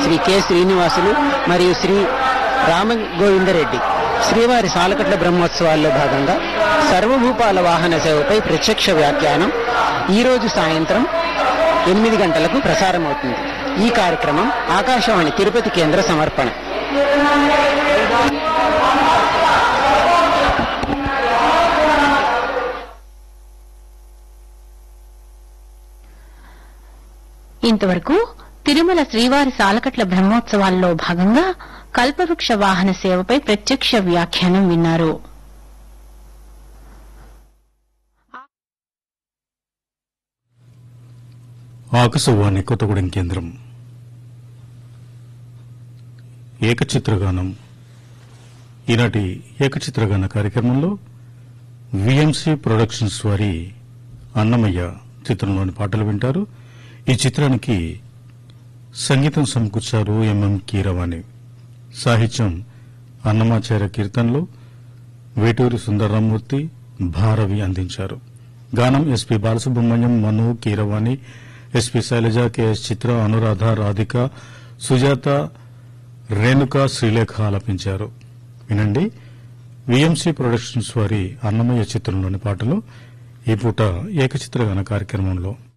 Shri K Srinivasulu మరియు శ్రీ రామగోవిందరెడ్డి శ్రీవారి సాలకట్ల బ్రహ్మోత్సవాల్లో భాగంగా సర్వభూపాల వాహన సేవపై ప్రత్యక్ష వ్యాఖ్యానం ఈ రోజు సాయంత్రం ఎనిమిది గంటలకు ప్రసారమవుతుంది ఈ కార్యక్రమం ఆకాశవాణి తిరుపతి కేంద్ర సమర్పణ ఇంతవరకు తిరుమల శ్రీవారి సాలకట్ల బ్రహ్మోత్సవాల్లో భాగంగా కల్పవృక్ష వాహన సేవపై ప్రత్యక్ష వ్యాఖ్యానం విన్నారు ఆకాశవాణి కొత్తగూడెం కేంద్రం ఏకచిత్రగానం ఈనాటి ఏకచిత్రగాన కార్యక్రమంలో విఎంసి ప్రొడక్షన్స్ వారి అన్నమయ్య చిత్రంలోని పాటలు వింటారు ఈ చిత్రానికి సంగీతం సమకూర్చారు ఎంఎం కీరవాణి సాహిత్యం అన్నమాచార్య కీర్తనలో వేటూరి సుందరరామూర్తి భారవి అందించారు గానం SP Balasubrahmanyam Manu Keeravani SP Sailaja KS Chithra Anuradha Radhika Sujatha Renuka Srilekha ఆలపించారు వినండి విఎంసి ప్రొడక్షన్స్ వారి అన్నమయ్య చిత్రంలోని పాటలు ఈ పూట ఏకచిత్రగాన కార్యక్రమంలో